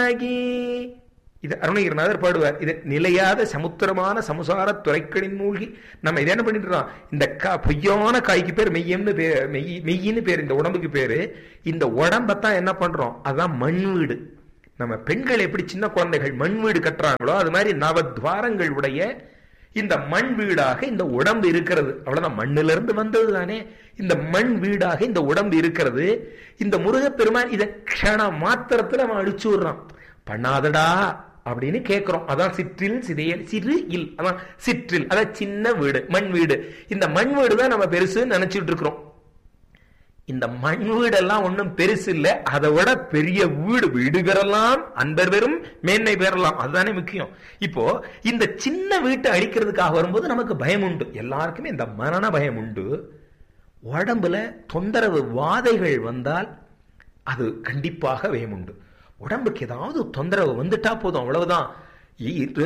உண்டாகி இது அருணகிரிநாதர் பாடுவார் இது நிலையாத சமுத்திரமான சமுசார துறைக்களின் மூழ்கி நம்ம இதை என்ன பண்ணிட்டு இருக்கோம் இந்த கா பொய்யான காய்க்கு பேர் மெய்யம்னு பேர் மெய் மெய்யின்னு பேர் இந்த உடம்புக்கு பேரு இந்த உடம்பத்தான் என்ன பண்றோம் அதான் மண் வீடு நம்ம பெண்கள் எப்படி சின்ன குழந்தைகள் மண் வீடு கட்டுறாங்களோ அது மாதிரி நவத்வாரங்கள் உடைய இந்த மண் வீடாக இந்த உடம்பு இருக்கிறது அவ்வளவுதான் மண்ணில இருந்து வந்தது தானே இந்த மண் வீடாக இந்த உடம்பு இருக்கிறது இந்த முருகப்பெருமான் இதை க்ஷண மாத்திரத்துல அவன் அழிச்சு விடுறான் பண்ணாதடா அப்படின்னு கேட்கிறோம் அதான் சிற்றில் சிதையல் சிறு இல் அதான் சிற்றில் அதான் சின்ன வீடு மண் வீடு இந்த மண் வீடு தான் நம்ம பெருசுன்னு நினைச்சிட்டு இருக்கிறோம் இந்த மண் வீடெல்லாம் ஒன்றும் பெருசு இல்லை அதை விட பெரிய வீடு வீடு பெறலாம் அன்பர் பெறும் மேன்மை பெறலாம் அதுதானே முக்கியம் இப்போ இந்த சின்ன வீட்டை அழிக்கிறதுக்காக வரும்போது நமக்கு பயம் உண்டு எல்லாருக்குமே இந்த மரண பயம் உண்டு உடம்புல தொந்தரவு வாதைகள் வந்தால் அது கண்டிப்பாக பயம் உண்டு உடம்புக்கு ஏதாவது தொந்தரவு வந்துட்டா போதும் அவ்வளவுதான்